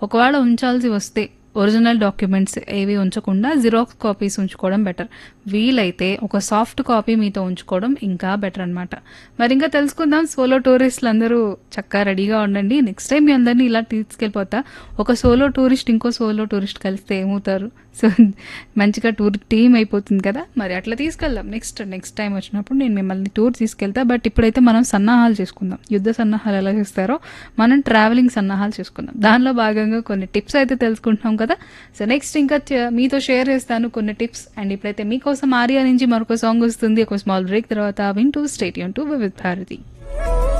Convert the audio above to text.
ఒకవేళ ఉంచాల్సి వస్తే original documents ఏవి ఉంచకుండా జిరాక్స్ కాపీస్ ఉంచుకోవడం బెటర్ వీలైతే ఒక సాఫ్ట్ కాపీ మీతో ఉంచుకోవడం ఇంకా బెటర్ అన్నమాట మరి ఇంకా తెలుసుకుందాం సోలో టూరిస్టులు అందరూ చక్కగా రెడీగా ఉండండి నెక్స్ట్ టైం మీ అందరినీ ఇలా తీసుకెళ్ళిపోతా ఒక సోలో టూరిస్ట్ ఇంకో సోలో టూరిస్ట్ కలిస్తే ఏమవుతారు సో మంచిగా టూర్ టీం అయిపోతుంది కదా మరి అట్లా తీసుకెళ్దాం నెక్స్ట్ నెక్స్ట్ టైం వచ్చినప్పుడు నేను మిమ్మల్ని టూర్ తీసుకెళ్తా బట్ ఇప్పుడైతే మనం సన్నాహాలు చేసుకుందాం యుద్ధ సన్నాహాలు ఎలా చేస్తారో మనం ట్రావెలింగ్ సన్నాహాలు చేసుకుందాం దానిలో భాగంగా కొన్ని టిప్స్ అయితే తెలుసుకుంటున్నాం కదా సో నెక్స్ట్ ఇంకా చ- మీతో షేర్ చేస్తాను కొన్ని టిప్స్ అండ్ ఇప్పుడైతే మీకోసం ఆర్యా నుంచి మరొక సాంగ్ వస్తుంది ఒక స్మాల్ బ్రేక్ తర్వాత వింటూ స్టేట్ టు విత్ భారతి